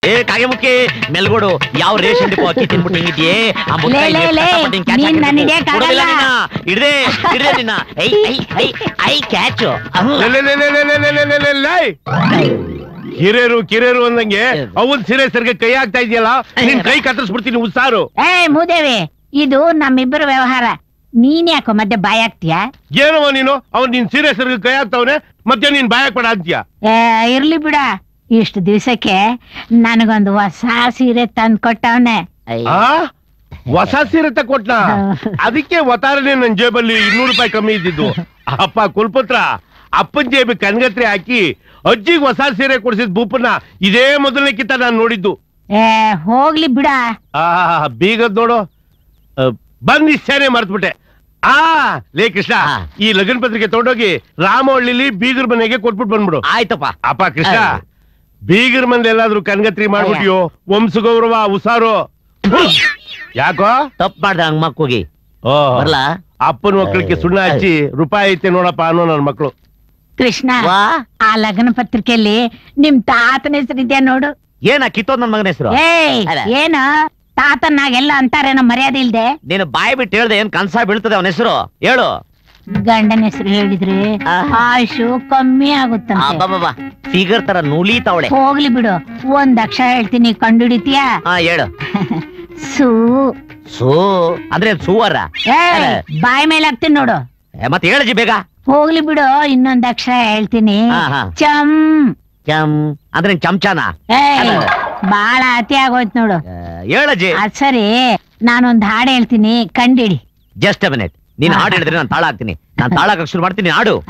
ಏ ಕಾಗೆ ಮುಖಿ ಮೆಲ್ಗೋಡು ಯಾವ ರೇಷನ್ ಡಿಪೋ ಅಕ್ಕಿ ತಿನ್ಬಿಟ್ಟು ಹಿಂಗಿದ್ಯೇ ಆ ಮುದ್ದೆ ಲೇ, ಲೇ, ಹಿಂಗೆ ಲೇ, ಕಷ್ಟಪಟ್ಟು ಹಿಂಗೆ catch ನೀನ್ ಹಾಕಿರ್ಬೇಕು. ನನ್ ಹಿಡ್ಯಕ್ಕಾಗಲ್ಲ. ಕೊಡೋದಿಲ್ಲ ನಿನ್ನ. ಹಿಡ್ದೆ ಹಿಡ್ದೆ ನಿನ್ನ ಐ ಐ ಐ ಐ ಕ್ಯಾಚ್ ಲೇ, ಲೇ, ಲೇ, ಲೇ, ಲೇ, ಲೇ, ಲೇ, ಲೇ, ಲೇ, ಲೇ. ಕಿರೇರು ಕಿರೇರು ಅಂದಂಗೆ ಅವನ್ ಸಿರೆ ಸರ್ಗೆ ಕೈ ಹಾಕ್ತಾ ಇದೆಯಲ್ಲ ನಿನ್ ಕೈ ಕತ್ತರಿಸ್ಬಿಡ್ತೀನಿ ಉಸಾರು ಏ ಮೂದೇವಿ ಇದು ನಮ್ಮಿಬ್ಬರ ವ್ಯವಹಾರ ನೀನ್ ಯಾಕೋ ಮಧ್ಯೆ ಬಾಯ್ ಆಗ್ತೀಯ ಏನವ ನೀನು ಅವ್ನ್ ನಿನ್ ಸೀರೆ ಸರ್ಗೆ ಕೈ ಹಾಕ್ತಾವನೆ ಮತ್ತೆ ನೀನ್ ಬಾಯಕ್ ಅಂತೀಯ ಏ ಇರ್ಲಿ ಬಿಡ ಇಷ್ಟು ದಿವ್ಸಕ್ಕೆ ನನಗೊಂದು ಹೊಸ ಸೀರೆ ತಂದ್ ಕೊಟ್ಟವನೆ ಆ ಹೊಸ ಸೀರೆ ತಕೊಟ್ನ ಅದಕ್ಕೆ ಒತ್ತಾರನೆ ನನ್ ಜೇಬಲ್ಲಿ ಇನ್ನೂರು ರೂಪಾಯಿ ಕಮ್ಮಿ ಇದ್ದಿದ್ದು ಅಪ್ಪ ಕುಲ್ಪುತ್ರ ಅಪ್ಪನ್ ಜೇಬಿ ಕನ್ಗತ್ರಿ ಹಾಕಿ ಅಜ್ಜಿಗ್ ಹೊಸ ಸೀರೆ ಕೊಡ್ಸಿದ್ ಭೂಪನ್ನ ಇದೇ ಮೊದಲನೇ ಕಿತ್ತ ನಾನ್ ನೋಡಿದ್ದು ಏ ಹೋಗ್ಲಿ ಬಿಡ ಆ ಬೀಗದ್ ನೋಡು ಆ, ಬಂದ್ ಇಷ್ಟೇನೆ ಮರ್ತ್ಬಿಟ್ಟೆ ಆ ಲೇ ಕೃಷ್ಣ ಆ. ಈ ಲಗ್ನ ಪತ್ರಿಕೆ ತಗೊಂಡೋಗಿ ರಾಮವಳ್ಳಿಲಿ ಬೀಗರ್ ಮನೆಗೆ ಕೊಟ್ಬಿಟ್ಟು ಬಂದ್ಬಿಡು ಆಯ್ತಪ್ಪ ಅಪ್ಪ ಕೃಷ್ಣ ಆ. ಬೀಗರ್ ಮಂದಿ ಎಲ್ಲಾದ್ರೂ ಕನ್ಗತ್ರಿ ಮಾಡ್ಬಿಟ್ಟಿಯೋ ವಂಶ ಗೌರವ ಉಸಾರು ಯಾಕೋ ತಪ್ಪು ಮಾಡ್ದೆ ಹಂಗ್ ಮಕ್ಕೋಗಿ ಓ ಬರ್ಲಾ ಅಪ್ಪನ ಮಕ್ಕಳಿಗೆ ಸುಣ್ಣ ಹಚ್ಚಿ ರೂಪಾಯಿ ಐತೆ ನೋಡಪ್ಪ ಅನ್ನೋ ನನ್ ಮಕ್ಳು ಕೃಷ್ಣ ವಾ ಆ ಲಗ್ನ ಪತ್ರಿಕೆಯಲ್ಲಿ ನಿಮ್ ತಾತನ ಹೆಸರಿದ್ಯಾ ನೋಡು ಏನ ಕಿತ್ತೋದ್ ನನ್ ಮಗನ ಹೆಸರು ಏಯ್ ಅಲ್ಲ. ಏನು ತಾತನಾಗೆಲ್ಲ ಅಂತಾರೇನೋ ಮರ್ಯಾದೆ ಇಲ್ದೆ ನೀನು ಬಾಯಿ ಬಿಟ್ಟು ಹೇಳ್ದೆ ಏನ್ ಕನ್ಸ ಬೀಳ್ತದೆ ಅವನ ಹೆಸರು ಹೇಳು ಗಂಡನ ಹೆಸರು ಹೇಳಿದ್ರೆ ಆಹಾ. ಆಯುಷು ಕಮ್ಮಿ ಆಗುತ್ತಂತೆ ಅಬ್ಬಬ್ಬಬ್ಬ ಫಿಗರ್ ತರ ನುಲಿತಾವಳೆ ಹೋಗ್ಲಿ ಬಿಡು ಒಂದ್ ಅಕ್ಷರ ಹೇಳ್ತೀನಿ ಕಂಡುಹಿಡಿತೀಯಾ ಹಾ ಹೇಳು ಸೂ ಸೂ ಅಂದ್ರೆ ಸೂವರ ಏಯ್ ಬಾಯ್ ಮೇಲೆ ಹಾಕ್ತೀನಿ ನೋಡು ಏ, ಮತ್ತೆ ಹೇಳಜಿ ಬೇಗ ಹೋಗ್ಲಿ ಬಿಡು ಇನ್ನೊಂದ್ ಅಕ್ಷರ ಹೇಳ್ತೀನಿ ಹಾ, ಹಾ. ಚಮ್ ಚಮ್ ಅಂದ್ರೆ ಚಮಚಾನ ಏಯ್ ಬಾಳ ಅತಿ ಆಗೋಯ್ತು ನೋಡು ಹೇಳಜಿ ಅದ್ ಸರಿ ನಾನೊಂದ್ ಹಾಡ್ ಹೇಳ್ತೀನಿ ಕಂಡಿಡಿ ಜಸ್ಟ್ ಮಿನಿಟ್ ನೀನ್ ಹಾಡು ಹೇಳಿದ್ರೆ ನಾನು ತಾಳ ಹಾಕ್ತೀನಿ ನಾನು ತಾಳ ಹಾಕಕ್ ಶುರು ಮಾಡ್ತೀನಿ ನೀನ್ ಹಾಡು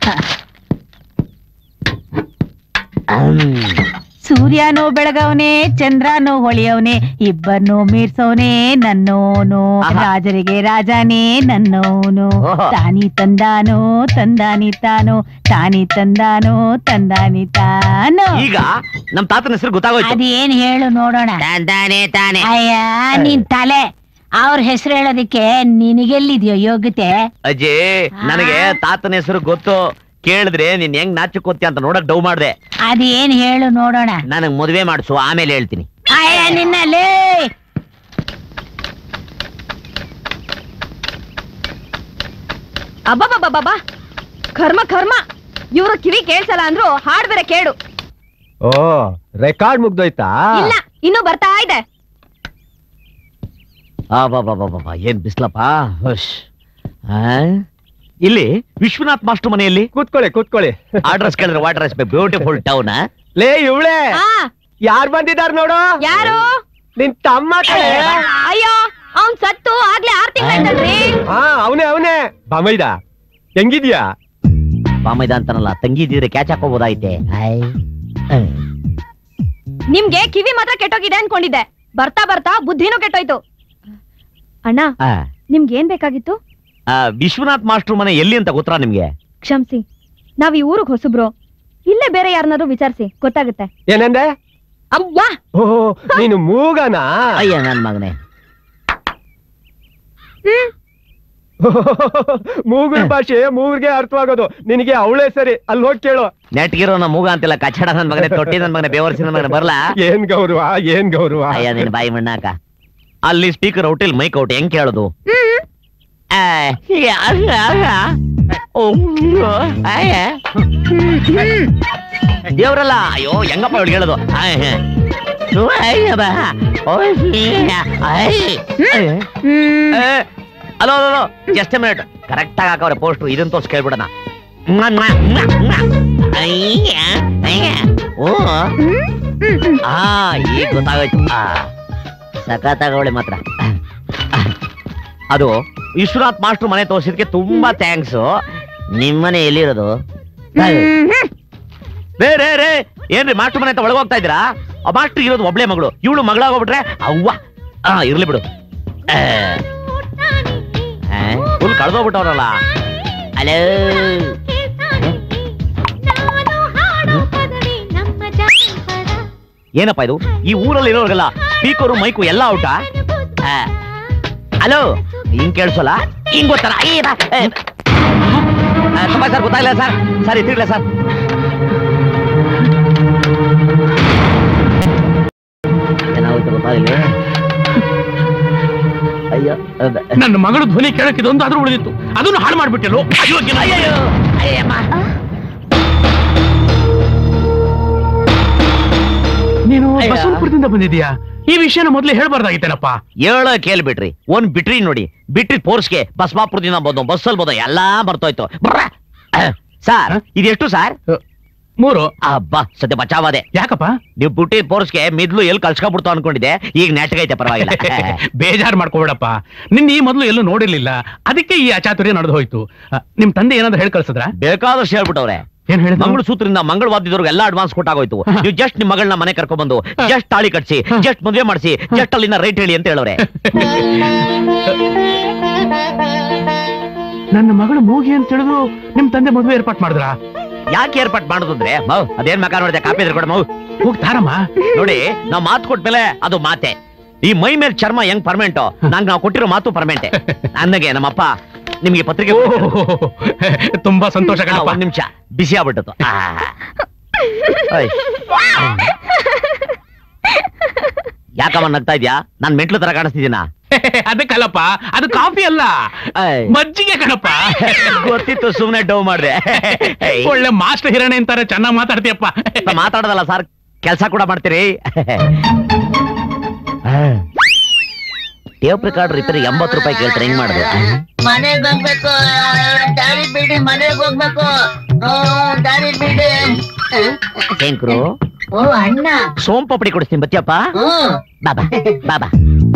ಸೂರ್ಯನೂ ಬೆಳಗವನೆ ಚಂದ್ರನೂ ಹೊಳೆಯವನೆ ಇಬ್ಬರನ್ನು ಮೀರ್ಸವನೆ ನನ್ನೋನು ಆಹಾ. ರಾಜರಿಗೆ ರಾಜನೇ ನನ್ನೋನು ಓಹೋ. ತಾನಿ ತಂದಾನೋ ತಂದಾನಿ ತಾನೋ ತಾನಿ ತಂದಾನೋ ತಂದಾನಿ ತಾನೋ ಈಗ ನಮ್ ತಾತನ ಹೆಸರು ಗೊತ್ತಾಗೋಯ್ತು ಅದೇನ್ ಹೇಳು ನೋಡೋಣ ತಾನೆ ತಾನೆ ಅಯ್ಯ ನಿನ್ ತಲೆ ಅವ್ರ ಹೆಸರು ಹೇಳೋದಿಕ್ಕೆ ನಿನಗೆಲ್ಲಿದ್ಯೋ ಯೋಗ್ಯತೆ ಅಜ್ಜಿ ನನಗೆ ತಾತನ ಹೆಸರು ಗೊತ್ತು ಕೇಳಿದ್ರೆ ನೀನ್ ಹೆಂಗ್ ನಾಚಿಕೋತಿ ಅಂತ ನೋಡಕ್ ಡೌ ಮಾಡ್ದೆ ಅದೇನ್ ಹೇಳು ನೋಡೋಣ ನನಗ್ ಮದುವೆ ಮಾಡಿಸು ಆಮೇಲೆ ಹೇಳ್ತೀನಿ ಅಯ್ಯ ನಿನ್ನಲ್ಲಿ ಅಬ್ಬಬ್ಬಬ್ಬಬ್ಬಾ ಕರ್ಮ ಕರ್ಮ ಇವ್ರು ಕಿವಿ ಕೇಳ್ಸಲ್ಲ ಅಂದ್ರು ಹಾಡ್ ಬೇರೆ ಕೇಳು ಓ ರೆಕಾರ್ಡ್ ಮುಗ್ದೋಯ್ತಾ ಇಲ್ಲ ಇನ್ನು ಬರ್ತಾ ಇದೆ ಅಬ್ಬಬ್ಬಬ್ಬಬ್ಬ, ಏನ್ ಬಿಸ್ಲಪ್ಪ ಹುಷ್. ಆ? ಇಲ್ಲಿ ವಿಶ್ವನಾಥ್ ಮಾಸ್ಟರ್ ಮನೆಯಲ್ಲಿ ಕೂತ್ಕೊಳ್ಳಿ ಕೂತ್ಕೊಳ್ಳಿ ಅಡ್ರೆಸ್ ಕೇಳಿದ್ರೆ ವಾಟರ್ ಎಸ್ ಬ್ಯೂಟಿಫುಲ್ ಟೌನ್ ಲೇ ಇವಳೆ ಆ ಯಾರ್ ಬಂದಿದಾರ್ ನೋಡು ಯಾರು ನಿನ್ ತಮ್ಮ ಕಡೆ ಅಯ್ಯೋ ಅವ್ನ್ ಸತ್ತು ಆಗ್ಲೇ ಆರ್ ತಿಂಗಳಾಯ್ತಲ್ರಿ ಹಾ ಅವನೇ ಅವನೇ ಬಾಮೈದ ಹೆಂಗಿದ್ಯಾ ಬಾಮೈದ ಅಂತಾನಲ್ಲ ತಂಗಿದಿದ್ರೆ ಕ್ಯಾಚ್ ಹಾಕೋಬೋದಾಯ್ತೆ ನಿಮ್ಗೆ ಕಿವಿ ಮಾತ್ರ ಕೆಟ್ಟೋಗಿದೆ ಅನ್ಕೊಂಡಿದ್ದೆ ಬರ್ತಾ ಬರ್ತಾ ಬುದ್ಧಿನೂ ಕೆಟ್ಟೋಯ್ತು ಅಣ್ಣ ನಿಮ್ಗೆ ಏನ್ ಬೇಕಾಗಿತ್ತು ವಿಶ್ವನಾಥ್ ಮಾಸ್ಟರ್ ಮನೆ ಎಲ್ಲಿ ಅಂತ ಗೊತ್ತಾ ನಿಮ್ಗೆ ಕ್ಷಮ್ಸಿ ನಾವ್ ಈ ಊರಿಗೆ ಹೊಸಬ್ರು ಇಲ್ಲೇ ಬೇರೆ ಯಾರನ್ನಾದ್ರು ವಿಚಾರಿಸಿ ಗೊತ್ತಾಗುತ್ತೆ ಏನಂದೆ ಅವ್ವಾ ಓ ನೀನು ಮೂಗನಾ ಅಯ್ಯ ನನ್ ಮಗನೇ ಮೂಗುರ ಭಾಷೆ ಮೂಗಿಗೆ ಅರ್ಥವಾಗೋದು ನಿನಗೆ ಅವಳೇ ಸರಿ ಅಲ್ಲಿ ಹೋಗಿ ಕೇಳು ನೆಟ್ಗಿರೋ ನಾ ಮೂಗ ಅಂತಿಲ್ಲ ಕಚ್ಚಡ ನನ್ ಮಗನೇ ತೊಟ್ಟಿ ನನ್ ಮಗನೇ ಬೇವರ್ಸಿ ನನ್ ಮಗನೇ ಬರ್ಲಾ ಏನ್ ಗೌರವ ಏನ್ ಗೌರವ ಅಯ್ಯ ನಿನ್ ಬಾಯಿ ಮಣ್ಣಾಕ ಅಲ್ಲಿ ಸ್ಪೀಕರ್ ಔಟ್ ಇಲ್ಲಿ ಮೈಕ್ ಔಟ್ ಹೆಂಗ್ ಕೇಳೋದು ಆ, ಯಾ, ಯಾ, ಯಾ. ಓ, ಅಯ್ಯ. ದೇವ್ರಲ್ಲ ಅಯ್ಯೋ ಹೆಂಗಪ್ಪ ಇವಳು ಹೇಳೋದು ಆಯ್, ಹೇ. ಓ, ಅಯ್ಯ ಬಾ. ಓ, ಯಾ, ಅಯ್. ಏ, hello hello just minute correct ಆಗಿ ಹಾಕವ್ರೆ ಪೋಸ್ಟ್ ಇದನ್ನ ತೋರ್ಸ್ ಕೇಳ್ಬಿಡಣ ಮ್ವಾ, ಮ್ವಾ, ಮ್ವಾ, ಮ್ವಾ. ಅಯ್ಯ, ಅಯ್ಯ. ಓ ಆ ಈಗ ಗೊತ್ತಾಗೋಯ್ತು ಆ ಸಖತ್ತಾಗವಳೆ ಮಾತ್ರ ಅದು ವಿಶ್ವನಾಥ್ ಮಾಸ್ಟರ್ ಮನೆ ತೋರ್ಸಿದ್ಕೆ ತುಂಬಾ ಥ್ಯಾಂಕ್ಸ್ ನಿಮ್ಮನೆ ಎಲ್ಲಿರೋದು ರೇ ರೇ ರೇ ಏನ್ರಿ ಮಾಸ್ಟರ್ ಮನೆ ಅಂತ ಒಳಗೆ ಹೋಗ್ತಾ ಇದ್ದೀರಾ ಆ ಮಾಸ್ಟರ್ ಇರೋದು ಒಬ್ಳೆ ಮಗಳು ಇವಳು ಮಗಳಾಗೋಗ್ಬಿಟ್ರೆ ಅವ್ವ ಆ ಇರ್ಲಿ ಬಿಡು ಫುಲ್ ಕಳ್ದೋಗ್ಬಿಟ್ಟವ್ರಲ್ಲ ಹಲೋ ಏನಪ್ಪ ಇದು ಈ ಊರಲ್ಲಿ ಇರೋರ್ಗೆಲ್ಲ ಸ್ಪೀಕರು ಮೈಕು ಎಲ್ಲ ಔಟಾ ಹಲೋ ಹಿಂಗ್ ಕೇಳಿಸೋಲ್ಲ ಹಿಂಗ್ ಗೊತ್ತಲ್ಲ ಅಯ್ಯ, ಏ, ಆ, ತುಂಬ ಸರ್ ಗೊತ್ತಾಗಿಲ್ಲ ಸರ್ ಸರ್ ಇತ್ತಿರ್ಲ ಸರ್ ಅಯ್ಯೋ ಅದ- ನನ್ನ ಮಗಳ ಧ್ವನಿ ಕೇಳಕ್ಕೆ ಇದೊಂದು ಆದ್ರೂ ಉಳಿದಿತ್ತು ಅದನ್ನು ಹಾಳು ಮಾಡ್ಬಿಟ್ಟೆಲ್ಲೋ ಅಯೋಗ್ಯ ನಾಯಿ. ಅಯ್ಯಯ್ಯೋ, ಅಯ್ಯಮ್ಮ. ನೀನು ಅಯ್ಯ. ಬಸವನಪುರದಿಂದ ಬಂದಿದ್ಯಾ ಈ ವಿಷಯನ ಮೊದಲೇ ಹೇಳ್ಬಾರ್ದಾಗಿತ್ತೇನಪ್ಪ ಹೇಳ ಕೇಳ್ಬಿಟ್ರಿ ಒಂದ್ ಬಿಟ್ರಿ ನೋಡಿ ಬಿಟ್ರಿ ಫೋರ್ಸ್ಗೆ ಬಸವಾಪುರದಿಂದ ಬಂದು ಬಸ್ಸಲ್ಲಿ ಬಂದು ಎಲ್ಲಾ ಬರ್ತೋಯ್ತು ಬರ್ರ. ಸಾರ್ ಹ? ಇದೆಷ್ಟು ಸಾರ್ ಮೂರು ಅಬ್ಬಾ ಸದ್ಯ ಬಚಾವಾದೆ ಯಾಕಪ್ಪ ನೀವು ಬಿಟ್ಟಿ ಫೋರ್ಸ್ಗೆ ಮಿದ್ಲು ಎಲ್ಲಿ ಕಳ್ಸ್ಕೊಂಡ್ಬಿಡ್ತು ಅನ್ಕೊಂಡಿದ್ದೆ ಈಗ ನೆಟ್ಗೈತೆ ಪರವಾಗಿಲ್ಲ ಬೇಜಾರ್ ಮಾಡ್ಕೋಬೇಡಪ್ಪ ನಿನ್ನ ಈ ಮೊದಲು ಎಲ್ಲೂ ನೋಡಿರ್ಲಿಲ್ಲ ಅದಕ್ಕೆ ಈ ಅಚಾತುರ್ಯ ನಡೆದು ಹೋಯ್ತು ಅ, ನಿಮ್ ತಂದೆ ಏನಾದ್ರು ಹೇಳಿ ಕಳ್ಸಿದ್ರ ಬೇಕಾದಷ್ಟು ಹೇಳ್ಬಿಟ್ಟವ್ರೆ ಏನ್ ಹೇಳಿದ್ರು ಮಂಗಳ ಸೂತ್ರದಿಂದ ಮಂಗಳವಾದ್ಯದವ್ರಿಗೆ ಎಲ್ಲ ಅಡ್ವಾನ್ಸ್ ಕೊಟ್ಟಾಗೋಯ್ತು ನೀವು ಜಸ್ಟ್ ನಿಮ್ ಮಗಳನ್ನ ಮನೆ ಕರ್ಕೊಂಡ್ ಬಂದು ಜಸ್ಟ್ ತಾಳಿ ಕಟ್ಸಿ ಜಸ್ಟ್ ಮದುವೆ ಮಾಡಿಸಿ ಜಸ್ಟ್ ಅಲ್ಲಿಂದ ರೈಟ್ ಹೇಳಿ ಅಂತ ಹೇಳೋರೆ ನನ್ನ ಮಗಳು ಮೂಗಿ ಅಂತ ತಿಳಿದು ನಿಮ್ ತಂದೆ ಮದುವೆ ಏರ್ಪಾಟ್ ಮಾಡಿದ್ರ ಯಾಕೆ ಏರ್ಪಾಟ್ ಮಾಡುದಂದ್ರೆ ಮೌ ಅದೇನ್ ಮಕ ನೋಡಿದೆ ಕಾಪಿ ಇದ್ರೆ ಕೊಡ ಮೌ ಹೋಗ್ತಾರಮ್ಮ ನೋಡಿ ನಾವ್ ಮಾತು ಕೊಟ್ಮೇಲೆ ಅದು ಮಾತೆ ಈ ಮೈ ಮೇಲೆ ಚರ್ಮ ಹೆಂಗ್ ಪರ್ಮೆಂಟ್ ನಂಗೆ ನಾವು ಕೊಟ್ಟಿರೋ ಮಾತು ಪರ್ಮೆಂಟೆ ನನಗೆ ನಮ್ಮಪ್ಪ ನಿಮ್ಗೆ ಪತ್ರಿಕೆ ಓಹ್, ತುಂಬಾ ಸಂತೋಷ ಆ, ಕಣಪ್ಪ ಒಂದ್ ನಿಮಿಷ ಬಿಸಿ ಆಗ್ಬಿಟ್ಟತು ಆ. ಓಯ್. ಯಾಕಮ್ಮ ನಗ್ತಾ ಇದ್ಯಾ ನಾನ್ ಮೆಂಟ್ಲು ತರ ಕಾಣಿಸ್ತಿದ್ದೀನ ಅದಕ್ಕಲ್ಲಪ್ಪ ಅದು ಕಾಫಿ ಅಲ್ಲ ಐ. ಮಜ್ಜಿಗೆ ಕಣಪ್ಪ ಗೊತ್ತಿತ್ತು ಸುಮ್ನೆ ಡೌ ಮಾಡ್ದೆ ಒಳ್ಳೆ ಮಾಸ್ಟರ್ ಹಿರಣೆ ಅಂತಾರೆ ಚೆನ್ನಾಗ್ ಮಾತಾಡ್ತೀಯಪ್ಪ ನಾನ್ ಮಾತಾಡೋದಲ್ಲ ಸರ್ ಕೆಲಸ ಕೂಡ ಮಾಡ್ತೀರಿ ಟೇಪ್ ರೆಕಾರ್ಡ್ ರಿಪೇರಿ ಎಂಬತ್ತು ರೂಪಾಯಿ ಕೇಳ್ತಾರೆ ಹೆಂಗ್ ಮಾಡುದು ಮನೆಗ್ ಹೋಗ್ಬೇಕು ದಾರಿ ಬಿಡಿ ಮನೆಗ್ ಹೋಗ್ಬೇಕು ಓ ದಾರಿ ಬಿಡಿ ಶಂಕರು ಓ ಅಣ್ಣ ಸೋಮ್ ಪಪಡಿ ಕೊಡಿಸ್ತೀನಿ ಬತ್ತಿಯಪ್ಪ ಹ್ಮ್ ಬಾಬಾ ಬಾಬಾ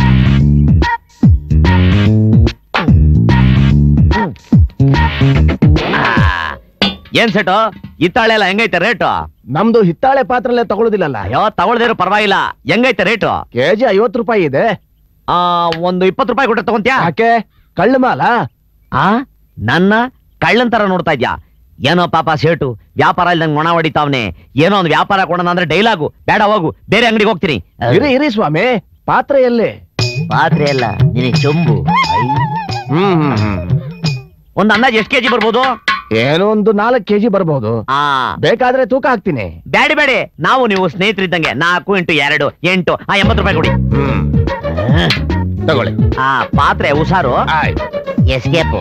ಏನ್ ಸೆಟು ಇತ್ತಾಳೆ ಎಲ್ಲ ಹೆಂಗೈತೆ ರೇಟು ನಮ್ದು ಹಿತ್ತಾಳೆ ಪಾತ್ರಲ್ಲೇ ತಗೊಳುದಿಲ್ಲಲ್ಲ ಅಯ್ಯೋ ತಗೊಳ್ದೇರು ಪರವಾಗಿಲ್ಲ ಹೆಂಗೈತೆ ರೇಟು ಕೆಜಿ ಐವತ್ತು ರೂಪಾಯಿ ಇದೆ ಆ ಒಂದು ಇಪ್ಪತ್ತು ರೂಪಾಯಿ ಕೊಟ್ಟರೆ ತಗೊಂತ್ಯಾ ಯಾಕೆ ಕಳ್ಳು ಮಾಲ ಆ ನನ್ನ ಕಳ್ಳನ್ ತರ ನೋಡ್ತಾ ಇದ್ಯಾ ಏನೋ ಪಾಪ ಸೇಟು ವ್ಯಾಪಾರ ಇಲ್ದಂಗ್ ಮೊಣ ಹೊಡಿತಾವ್ನೆ ಏನೋ ಒಂದು ವ್ಯಾಪಾರ ಕೊಡೋಣ ಅಂದ್ರೆ ಡೈಲಾಗು ಬೇಡ ಹೋಗು ಬೇರೆ ಅಂಗಡಿಗೆ ಹೋಗ್ತೀನಿ ಇರಿ ಇರಿ ಸ್ವಾಮಿ ಪಾತ್ರೆ ಎಲ್ಲಿ ಪಾತ್ರೆ ಅಲ್ಲ ನಿನಗೆ ಚೊಂಬು ಹ್ಮ್ ಹ್ಮ್ ಹ್ಮ್ ಒಂದ್ ಅಂದಾಜ್ ಎಷ್ಟು ಕೆಜಿ ಬರ್ಬೋದು ಏನೋ ಒಂದು ನಾಲ್ಕು ಕೆಜಿ ಬರ್ಬಹುದು ಆ ಬೇಕಾದ್ರೆ ತೂಕ ಹಾಕ್ತೀನಿ ಬ್ಯಾಡಿ ಬೇಡಿ ನಾವು ನೀವು ಸ್ನೇಹಿತರಿದ್ದಂಗೆ ನಾಲ್ಕು ಇಂಟು ಎರಡು ಎಂಟು ಆ ಎಂಬತ್ತು ರೂಪಾಯಿ ಕೊಡಿ ತಗೊಳ್ಳಿ ಆ ಪಾತ್ರೆ ಹುಷಾರು ಆಯ್ತು ಎಸ್ಕೇಪು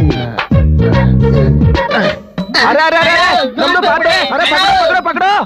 ಅರೆ ಅರೆ ಅರೆ ನಮ್ದು ಪಾತ್ರೆ ಅರೆ ಪಕಡು ಪಕಡು ಪಕಡು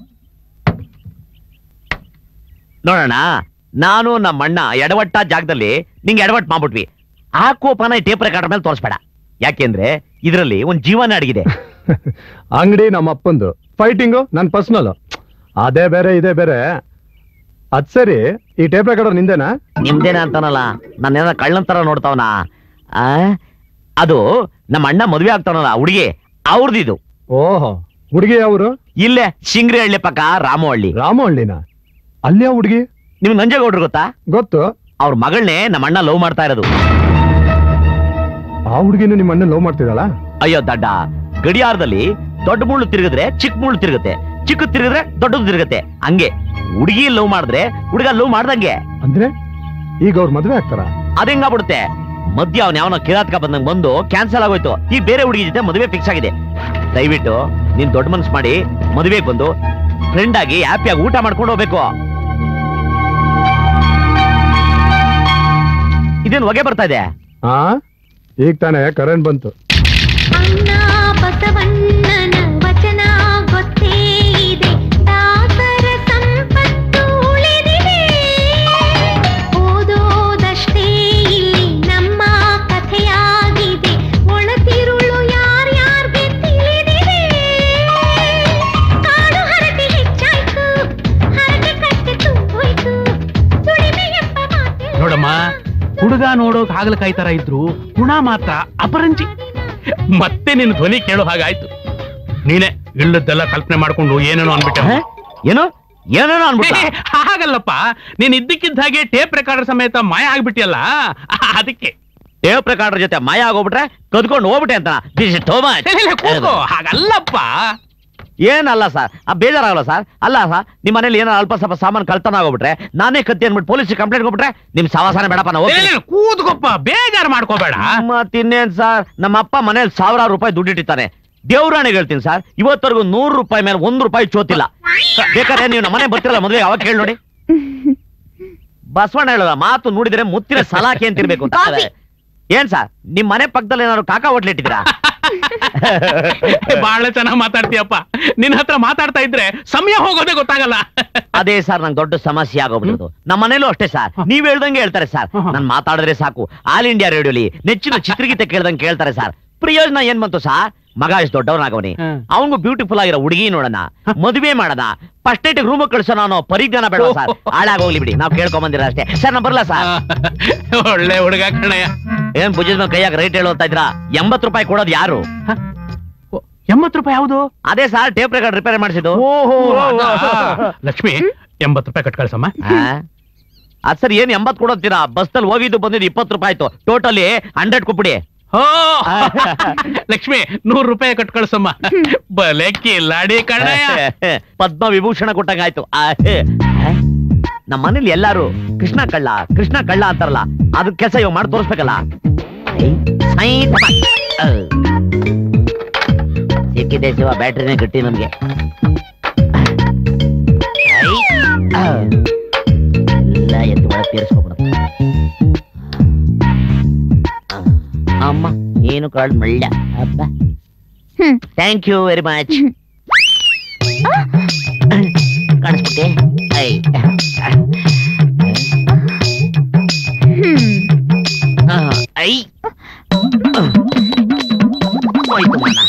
ನೋಡೋಣ ನಾನು ನಮ್ಮ ಅಣ್ಣ ಎಡವಟ್ಟ ಜಾಗದಲ್ಲಿ ನಿಂಗೆ ಎಡವಟ್ ಮಾಡ್ಬಿಟ್ವಿ ಆ ಕೋಪನ ಈ ಟೇಪ್ ರೆಕಾರ್ಡ್ ಮೇಲೆ ತೋರಿಸ್ಬೇಡ ಯಾಕೆಂದ್ರೆ ಇದರಲ್ಲಿ ಒಂದ್ ಜೀವನ ಅಡಗಿದೆ ಅಂಗಡಿ ನಮ್ಮ ಅಪ್ಪಂದು ಫೈಟಿಂಗು ನನ್ ಪರ್ಸನಲ್ ಅದೇ ಬೇರೆ ಇದೇ ಬೇರೆ ಅದ್ ಸರಿ ಈ ಟೇಪ್ ರೆಕಾರ್ಡರ್ ನಿಂದೇನಾ ನಿಮ್ದೇನ ಅಂತಾನಲ್ಲ ನಾನೇನ ಕಳ್ಳನ್ ತರ ನೋಡ್ತಾವನ ಆ ಅದು ನಮ್ಮ ಅಣ್ಣ ಮದ್ವೆ ಆಗ್ತಾವನಲ್ಲ ಹುಡುಗಿ ಅವ್ರದಿದು ಓಹೋ ಹುಡುಗಿ ಅವರು ಇಲ್ಲೇ ಶಿಂಗ್ರಿ ಹಳ್ಳಿ ಪಕ್ಕ ರಾಮಹಳ್ಳಿ ರಾಮಹಳ್ಳಿನ ಅಲ್ಲೇ ಹುಡುಗಿ ನಿಮ್ಗೆ ನಂಜೇಗೌಡ್ರು ಗೊತ್ತಾ ಗೊತ್ತು ಅವ್ರ ಮಗಳನ್ನೇ ನಮ್ಮ ಅಣ್ಣ ಲವ್ ಮಾಡ್ತಾ ಇರೋದು ಆ ಹುಡುಗಿನ ನಿಮ್ಮ ಅಣ್ಣ ಲವ್ ಮಾಡ್ತಿದ್ದಾಳ ಅಯ್ಯೋ ದಡ್ಡ ಗಡಿಯಾರದಲ್ಲಿ ದೊಡ್ಡ ಮುಳ್ಳು ತಿರುಗಿದ್ರೆ ಚಿಕ್ಕ ಮುಳ್ಳು ತಿರುಗುತ್ತೆ ಚಿಕ್ಕ ತಿರುಗಿದ್ರೆ ದೊಡ್ಡದು ತಿರುಗುತ್ತೆ ಹಂಗೆ ಹುಡುಗಿ ಲವ್ ಮಾಡಿದ್ರೆ ಹುಡುಗ ಲವ್ ಮಾಡ್ದಂಗೆ ಅಂದ್ರೆ ಈಗ ಅವ್ರ ಮದ್ವೆ ಆಗ್ತಾರ ಅದಂಗಾಗ್ಬಿಡುತ್ತೆ ಮಧ್ಯ ಅವ್ನ ಯಾವನ ಕಿರಾತ್ಕ ಬಂದಂಗ್ ಬಂದು ಕ್ಯಾನ್ಸಲ್ ಆಗೋಯ್ತು ಈ ಬೇರೆ ಹುಡುಗಿ ಜೊತೆ ಮದುವೆ ಫಿಕ್ಸ್ ಆಗಿದೆ ದಯವಿಟ್ಟು ನೀನ್ ದೊಡ್ಡ ಮನ್ಸ್ ಮಾಡಿ ಮದುವೆಗೆ ಬಂದು ಫ್ರೆಂಡ್ ಆಗಿ ಹ್ಯಾಪಿಯಾಗಿ ಊಟ ಮಾಡ್ಕೊಂಡು ಹೋಗ್ಬೇಕು ಇದೇನು ಹೊಗೆ ಬರ್ತಾ ಇದೆ ಆ ಈಗ ತಾನೇ ಕರೆಂಟ್ ಬಂತು ಅಣ್ಣ ಬಸವಣ್ಣನ ವಚನ ಗೊತ್ತೇ ಇದೆ ದಾಸರ ಸಂಪತ್ತು ಉಳಿದಿದೆ ಓದೋದಷ್ಟೇ ಇಲ್ಲಿ ನಮ್ಮ ಕಥೆಯಾಗಿದೆ ಒಳತಿರುಳು ಯಾರ್ಯಾರ್ಗೆ ತಿಳಿದಿದೆ ಕಾಡು ಹರಟೆ ಹೆಚ್ಚಾಯ್ತು ಹರಟೆ ಕಟ್ಟೆ ತುಂಬೋಯ್ತು ದುಡಿಮೆ ಎಂಬ ಮಾತೆ ನೋಡಮ್ಮ ಹುಡುಗ ನೋಡೋಕ್ ಹಾಗಲಕಾಯಿ ತರ ಇದ್ರು ಗುಣ ಮಾತ್ರ ಅಪರಂಜಿ ಮತ್ತೆ ನಿನ್ನ ಧ್ವನಿ ಕೇಳೋ ಹಾಗಾಯ್ತು ನೀನೆ ಇಲ್ಲದ್ದೆಲ್ಲ ಕಲ್ಪನೆ ಮಾಡ್ಕೊಂಡು ಏನೇನೋ ಅನ್ಬಿಟ್ಟೆ ಹ? ಏನು ಏನೇನೋ ಅನ್ಬಿಟ್ಟ ಏ, ಹಾಗಲ್ಲಪ್ಪ ನೀನ್ ಇದ್ದಕ್ಕಿದ್ದ ಹಾಗೆ ಟೇಪ್ ರೆಕಾರ್ಡರ್ ಸಮೇತ ಮಾಯ ಆಗ್ಬಿಟ್ಟಿಯಲ್ಲ ಅದಕ್ಕೆ ಟೇಪ್ ರೆಕಾರ್ಡರ್ ಜೊತೆ ಮಾಯ ಆಗೋಗ್ಬಿಟ್ರೆ ಕದ್ಕೊಂಡು ಹೋಗ್ಬಿಟ್ಟೆ ಅಂತ This is too much. ಇಲ್ಲ, ಕೂತ್ಕೋ. ಹಾಗಲ್ಲಪ್ಪ ಏನಲ್ಲ ಸರ್ ಆ ಬೇಜಾರಾಗಲ್ಲ ಸರ್ ಅಲ್ಲ ಸರ್ ನಿಮ್ಮ ಮನೇಲಿ ಏನೋ ಅಲ್ಪ ಸ್ವಲ್ಪ ಸಾಮಾನು ಕಳ್ತನ ಆಗೋಗ್ಬಿಟ್ರೆ ನಾನೇ ಕತ್ತಿ ಅಂದ್ಬಿಟ್ಟು ಪೊಲೀಸ್ ಕಂಪ್ಲೇಂಟ್ ಕೊಟ್ಬಿಟ್ರೆ ನಿಮ್ ಸವಾಸನೆ ಬೇಡಪ್ಪ ನಾವು ಇಲ್ಲ, ಇಲ್ಲ, ಕೂತ್ಕೊಪ್ಪ ಬೇಜಾರು ಮಾಡ್ಕೋಬೇಡ ಮತ್ತಿನ್ನೇನ್ ಸರ್ ನಮ್ಮ ಅಪ್ಪ ಮನೇಲಿ ಸಾವಿರಾರು ರೂಪಾಯಿ ದುಡ್ಡಿಟ್ಟಿರ್ತಾನೆ ದೇವ್ರಾಣಿಗೆ ಹೇಳ್ತೀನಿ ಸರ್ ಇವತ್ತವರೆಗೂ ನೂರು ರೂಪಾಯಿ ಮೇಲೆ ಒಂದು ರೂಪಾಯಿ ಚೋತಿಲ್ಲ ಬೇಕಾದ್ರೆ ನೀವು ನಮ್ಮ ಮನೆ ಬರ್ತಿರಲ್ಲ ಮದುವೆ ಅವಾಗ ಕೇಳಿ ನೋಡಿ ಬಸವಣ್ಣ ಹೇಳೋದ ಮಾತು ನೋಡಿದ್ರೆ ಮುತ್ತಿನ ಸಲಾಕೆ ಅಂತಿರ್ಬೇಕು ಅಂತ ಕಾಫಿ. ಏನ್ ಸರ್ ನಿಮ್ ಮನೆ ಪಕ್ಕದಲ್ಲಿ ಏನಾದ್ರು ಕಾಕಾ ಹೋಟ್ಲ್ ಇಟ್ಟಿದ್ದೀರಾ ಬಹಳ ಚೆನ್ನಾಗ್ ಮಾತಾಡ್ತೀಯಪ್ಪ ನಿನ್ ಹತ್ರ ಮಾತಾಡ್ತಾ ಇದ್ರೆ ಸಮಯ ಹೋಗೋದೇ ಗೊತ್ತಾಗಲ್ಲ ಅದೇ ಸರ್ ನಂಗೆ ದೊಡ್ಡ ಸಮಸ್ಯೆ ಆಗೋಗ್ಬಿಡೋದು ನಮ್ಮ ಮನೇಲೂ ಅಷ್ಟೇ ಸರ್ ನೀವ್ ಹೇಳ್ದಂಗೆ ಹೇಳ್ತಾರೆ ಸರ್ ನಾನ್ ಮಾತಾಡಿದ್ರೆ ಸಾಕು ಆಲ್ ಇಂಡಿಯಾ ರೇಡಿಯೋಲಿ ನೆಚ್ಚಿನ ಚಿತ್ರಗೀತೆ ಕೇಳ್ದಂಗೆ ಕೇಳ್ತಾರೆ ಸರ್ ಪ್ರಯೋಜನ ಏನ್ ಬಂತು ಸರ್ ಮಗ ಎಷ್ಟು ದೊಡ್ಡವನಾಗವನಿ ಹ್ಮ್. ಅವನಿಗೂ ಬ್ಯೂಟಿಫುಲ್ ಆಗಿರೋ ಹುಡುಗಿ ನೋಡೋಣ ಮದುವೆ ಮಾಡೋಣ ಫಸ್ಟ್ ನೈಟ್ ರೂಮ್ ಕಳ್ಸೋಣ ಅನ್ನೋ ಪರಿಜ್ಞಾನ ಬೇಡ ಸರ್ ಹಾಳಾಗೋಗ್ಲಿ ಬಿಡಿ ನಾವ್ ಕೇಳ್ಕೊಂಡ್ ಬಂದಿರ ಅಷ್ಟೇ ಸರ್ ನಾ ಬರಲ್ಲ ಸರ್ ಒಳ್ಳೆ ಹುಡುಗ ಕಣಯ್ಯ ಏನ್ ಭುಜದ ಮೇಲೆ ಕೈಯಾಗ ರೈಟ್ ಹೇಳುತ್ತಾ ಇದ್ರ ಎಂಬತ್ ರೂಪಾಯಿ ಕೊಡೋದು ಯಾರು ಎಂಬತ್ತು ರೂಪಾಯಿ ಯಾವುದು ಅದೇ ಸರ್ ಟೇಪ್ ರೆಕಾರ್ಡ್ ರಿಪೇರ್ ಮಾಡಿಸಿದ್ದು ಲಕ್ಷ್ಮಿ ಎಂಬತ್ತು ರೂಪಾಯಿ ಕಟ್ ಕಳ್ಸಮ್ಮ ಅದ್ ಸರ್ ಏನ್ ಎಂಬತ್ ಕೊಡೋತೀರಾ ಬಸ್ನಲ್ಲಿ ಹೋಗಿದ್ದು ಬಂದಿದ್ದು ಇಪ್ಪತ್ತು ರೂಪಾಯಿ ಆಯ್ತು ಟೋಟಲಿ ಹಂಡ್ರೆಡ್ ಕೊಟ್ಬಿಡಿ ಓ ಲಕ್ಷ್ಮಿ ನೂರು ರೂಪಾಯಿ ಕಟ್ ಕಳ್ಸಮ್ಮ ಬಲೆ ಕಿಲಾಡಿ ಕಣಯ್ಯ ಪದ್ಮ ವಿಭೂಷಣ ಕೊಟ್ಟಂಗಾಯ್ತು ಆ, ಹೇ. ನಮ್ಮ ಮನೇಲಿ ಎಲ್ಲಾರು ಕೃಷ್ಣ ಕಳ್ಳ ಕೃಷ್ಣ ಕಳ್ಳ ಅಂತಾರಲ್ಲ ಅದ್ ಕೆಲಸ ಇವ್ ಮಾಡಿ ತೋರಿಸ್ಬೇಕಲ್ಲ ಏಯ್, ಸೈ ತಪ. ಆ. ಸಿಕ್ಕಿದೆ ಶಿವ ಬ್ಯಾಟ್ರಿನೇ ಗಟ್ಟಿ ನಮ್ಗೆ ಐ, ಆ. ಎಲ್ಲ ಎತ್ತಿ ಒಳಗೆ ತೀರಿಸ್ಕೊಬಿಡುತ್ತೆ ಅಮ್ಮ ಏನು ಕಾಳು ಮಳ್ಳ ಅಬ್ಬ hmm. Thank you very much ಕಾಣಿಸ್ಬಿಟ್ಟೆ ಐ ಆ, ಐ ಹೋಯ್ತು ಮನ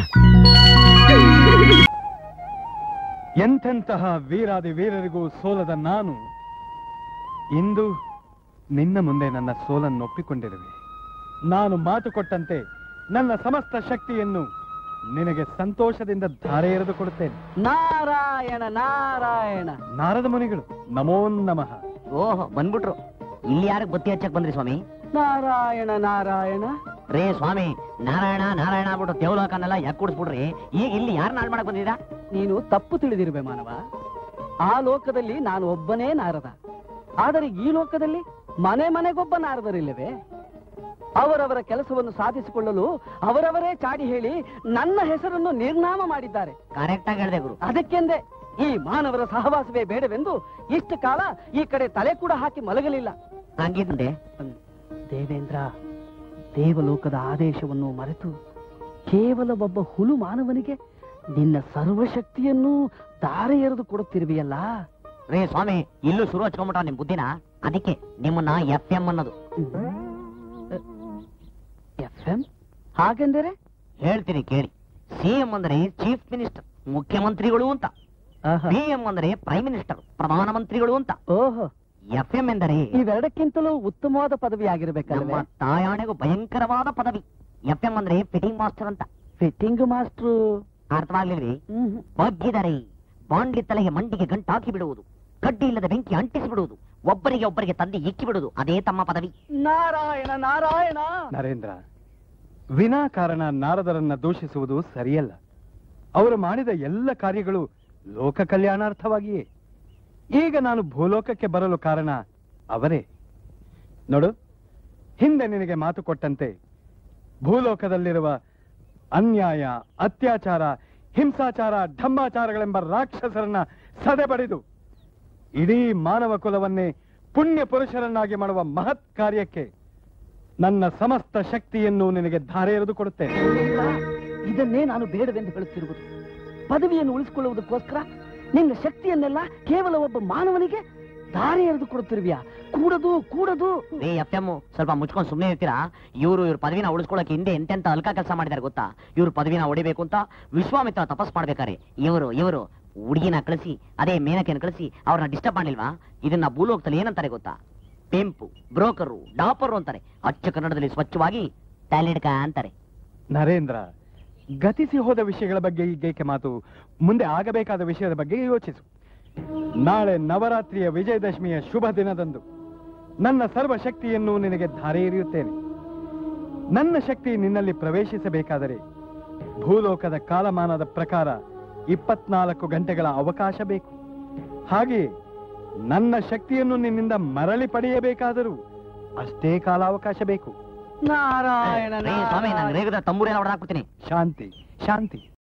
ಎಂತೆಂತಹ ವೀರಾದಿ ವೀರರಿಗೂ ಸೋಲದ ನಾನು ಇಂದು ನಿನ್ನ ಮುಂದೆ ನನ್ನ ಸೋಲನ್ನು ಒಪ್ಪಿಕೊಂಡಿರುವೆ ನಾನು ಮಾತು ಕೊಟ್ಟಂತೆ ನನ್ನ ಸಮಸ್ತ ಶಕ್ತಿಯನ್ನು ನಿನಗೆ ಸಂತೋಷದಿಂದ ಧಾರೆ ಎರೆದು ಕೊಡುತ್ತೇನೆ ನಾರಾಯಣ ನಾರಾಯಣ ನಾರದ ಮುನಿಗಳು ನಮೋ ನಮಃ ಓಹೋ ಬಂದ್ಬಿಟ್ರು ಇಲ್ಲಿ ಯಾರಿಗೆ ಬತ್ತಿ ಹಚ್ಚಕ್ ಬಂದ್ರಿ ಸ್ವಾಮಿ ನಾರಾಯಣ ನಾರಾಯಣ ರೇ ಸ್ವಾಮಿ ನಾರಾಯಣ ನಾರಾಯಣ ಆಗ್ಬಿಟ್ಟು ದೇವಲೋಕನೆಲ್ಲ ಯಾಕೆ ಕುಡಿಸ್ಬಿಡ್ರಿ ಈಗ ಇಲ್ಲಿ ಯಾರು ನಾಳ್ ಮಾಡಕ್ ಬಂದಿದ್ದೀರಾ ನೀನು ತಪ್ಪು ತಿಳಿದಿರುವೆ ಮಾನವ ಆ ಲೋಕದಲ್ಲಿ ನಾನು ಒಬ್ಬನೇ ನಾರದ ಆದರೆ ಈ ಲೋಕದಲ್ಲಿ ಮನೆ ಮನೆಗೊಬ್ಬ ನಾರದರಿಲ್ಲವೇ ಅವರವರ ಕೆಲಸವನ್ನು ಸಾಧಿಸಿಕೊಳ್ಳಲು ಅವರವರೇ ಚಾಡಿ ಹೇಳಿ ನನ್ನ ಹೆಸರನ್ನು ನಿರ್ನಾಮ ಮಾಡಿದ್ದಾರೆ ಕರೆಕ್ಟ್ ಆಗಿ ಹೇಳ್ದೆ ಗುರು ಅದಕ್ಕೆಂದೇ ಈ ಮಾನವರ ಸಹವಾಸವೇ ಬೇಡವೆಂದು ಇಷ್ಟು ಕಾಲ ಈ ಕಡೆ ತಲೆ ಕೂಡ ಹಾಕಿ ಮಲಗಲಿಲ್ಲ ಹಂಗಿದ್ದೆ ದೇವೇಂದ್ರ ದೇವಲೋಕದ ಆದೇಶವನ್ನು ಮರೆತು ಕೇವಲ ಒಬ್ಬ ಹುಲು ಮಾನವನಿಗೆ ನಿನ್ನ ಸರ್ವಶಕ್ತಿಯನ್ನು ದಾರೆ ಎರೆದು ಕೊಡುತ್ತಿರುವೆಯಲ್ಲ ರೇ ಸ್ವಾಮಿ ಇಲ್ಲೂ ಶುರು ಹಚ್ಕೊಂಬಿಟ್ಟ ನಿಮ್ ಬುದ್ಧಿನ ಅದಕ್ಕೆ ನಿಮ್ಮನ್ನ ಎಫ್ ಎಂ ಅನ್ನೋದು ಎಫ್ ಎಂ ಹಾಗೆಂದರೆ ಹೇಳ್ತೀನಿ ಕೇಳಿ ಸಿಎಂ ಅಂದ್ರೆ ಚೀಫ್ ಮಿನಿಸ್ಟರ್ ಮುಖ್ಯಮಂತ್ರಿಗಳು ಅಂತ ಪಿ ಎಂ ಅಂದ್ರೆ ಪ್ರೈಮ್ ಮಿನಿಸ್ಟರ್ ಪ್ರಧಾನಮಂತ್ರಿಗಳು ಅಂತ ಓಹೋ ಎಫ್ ಎಂ ಎಂದರೆ ಇವೆರಡಕ್ಕಿಂತಲೂ ಉತ್ತಮವಾದ ಪದವಿ ನಮ್ಮ ಆಗಿರ್ಬೇಕಲ್ವೇ ತಾಯಾಣೆಗೂ ಭಯಂಕರವಾದ ಪದವಿ ಎಫ್ ಎಂ ಅಂದ್ರೆ ಫಿಟ್ಟಿಂಗ್ ಮಾಸ್ಟರ್ ಅಂತ ಫಿಟ್ಟಿಂಗ್ ಮಾಸ್ಟ್ರು ಅರ್ಥವಾಗ್ಲಿಲ್ರಿ ಬಗ್ಗಿದರೆ ಬಾಂಡ್ಲಿ ತಲೆಗೆ ಮಂಡಿಗೆ ಗಂಟಾಕಿ ಬಿಡುವುದು ಕಡ್ಡಿ ಇಲ್ಲದ ಬೆಂಕಿ ಅಂಟಿಸಿ ಬಿಡುವುದು ಒಬ್ಬರಿಗೆ ಒಬ್ಬರಿಗೆ ತಂದೆ ಇಕ್ಕಿ ಬಿಡುವುದು ಅದೇ ತಮ್ಮ ಪದವಿ ನಾರಾಯಣ ನಾರಾಯಣ ನರೇಂದ್ರ ವಿನಾಕಾರಣ ನಾರದರನ್ನ ದೂಷಿಸುವುದು ಸರಿಯಲ್ಲ ಅವರು ಮಾಡಿದ ಎಲ್ಲ ಕಾರ್ಯಗಳು ಲೋಕ ಕಲ್ಯಾಣಾರ್ಥವಾಗಿಯೇ ಈಗ ನಾನು ಭೂಲೋಕಕ್ಕೆ ಬರಲು ಕಾರಣ ಅವರೇ ನೋಡು ಹಿಂದೆ ನಿನಗೆ ಮಾತು ಕೊಟ್ಟಂತೆ ಭೂಲೋಕದಲ್ಲಿರುವ ಅನ್ಯಾಯ ಅತ್ಯಾಚಾರ ಹಿಂಸಾಚಾರ ಢಂಬಾಚಾರಗಳೆಂಬ ರಾಕ್ಷಸರನ್ನ ಸದೆಬಡಿದು ಇಡೀ ಮಾನವ ಕುಲವನ್ನೇ ಪುಣ್ಯ ಪುರುಷರನ್ನಾಗಿ ಮಾಡುವ ಮಹತ್ ಕಾರ್ಯಕ್ಕೆ ನನ್ನ ಸಮಸ್ತ ಶಕ್ತಿಯನ್ನು ನಿನಗೆ ಧಾರೆ ಎರೆದು ಕೊಡುತ್ತೇನೆ ಇದನ್ನೇ ನಾನು ಬೇಡವೆಂದು ಹೇಳುತ್ತಿರುವುದು ಪದವಿಯನ್ನು ಉಳಿಸಿಕೊಳ್ಳುವುದಕ್ಕೋಸ್ಕರ ನಿನ್ನ ಶಕ್ತಿಯನ್ನೆಲ್ಲ ಕೇವಲ ಒಬ್ಬ ಮಾನವನಿಗೆ ದಾರಿ ಎರೆದು ಕೊಡುತ್ತಿರುವಿಯಾ ಕೂಡದು ಕೂಡದು ರೇ ಎಫ್ ಎಂ ಸ್ವಲ್ಪ ಮುಚ್ಕೊಂಡು ಸುಮ್ಮನೆ ಇರ್ತೀರಾ ಇವರು ಇವ್ರ ಪದವಿನ ಉಳಿಸ್ಕೊಳ್ಳೋಕೆ ಹಿಂದೆ ಎಂತೆಂತ ಅಲ್ಕ ಕೆಲಸ ಮಾಡಿದಾರೆ ಗೊತ್ತಾ ಇವ್ರ ಪದವಿನ ಹೊಡಿಬೇಕು ಅಂತ ವಿಶ್ವಾಮಿತ್ರ ತಪಸ್ ಮಾಡ್ಬೇಕಾರೆ ಇವರು ಇವರು ಹುಡುಗಿನ ಕಳಿಸಿ ಅದೇ ಮೇನಕೆನ ಕಳಿಸಿ ಅವ್ರನ್ನ ಡಿಸ್ಟರ್ಬ್ ಮಾಡ್ಲಿಲ್ವಾ ಇದನ್ನ ಭೂಲೋಕದಲ್ಲಿ ಏನಂತಾರೆ ಗೊತ್ತಾ ಪೆಂಪು ಬ್ರೋಕರು ಡಾಪರು ಅಂತಾರೆ ಅಚ್ಚ ಕನ್ನಡದಲ್ಲಿ ಸ್ವಚ್ಛವಾಗಿ ಟ್ಯಾಲೆಂಟ್ಕ ಅಂತಾರೆ ನರೇಂದ್ರ ಗತಿಸಿ ಹೋದ ವಿಷಯಗಳ ಬಗ್ಗೆ ಈಗೇಕೆ ಮಾತು ಮುಂದೆ ಆಗಬೇಕಾದ ವಿಷಯದ ಬಗ್ಗೆ ಯೋಚಿಸು ನಾಳೆ ನವರಾತ್ರಿಯ ವಿಜಯದಶಮಿಯ ಶುಭ ದಿನದಂದು ನನ್ನ ಸರ್ವ ಶಕ್ತಿಯನ್ನು ನಿನಗೆ ಧಾರೆ ಎರೆಯುತ್ತೇನೆ ನನ್ನ ಶಕ್ತಿ ನಿನ್ನಲ್ಲಿ ಪ್ರವೇಶಿಸಬೇಕಾದರೆ ಭೂಲೋಕದ ಕಾಲಮಾನದ ಪ್ರಕಾರ ಇಪ್ಪತ್ನಾಲ್ಕು ಗಂಟೆಗಳ ಅವಕಾಶ ಬೇಕು ಹಾಗೆಯೇ ನನ್ನ ಶಕ್ತಿಯನ್ನು ನಿನ್ನಿಂದ ಮರಳಿ ಪಡೆಯಬೇಕಾದರೂ ಅಷ್ಟೇ ಕಾಲಾವಕಾಶ ಬೇಕು ನಾರಾಯಣ ರೇ ಸ್ವಾಮಿ ನಂಗೆ ರೇಗದ ತಂಬೂರೇನ ಹೊಡೆದಾಕ್ಬಿಡ್ತೀನಿ ಶಾಂತಿ ಶಾಂತಿ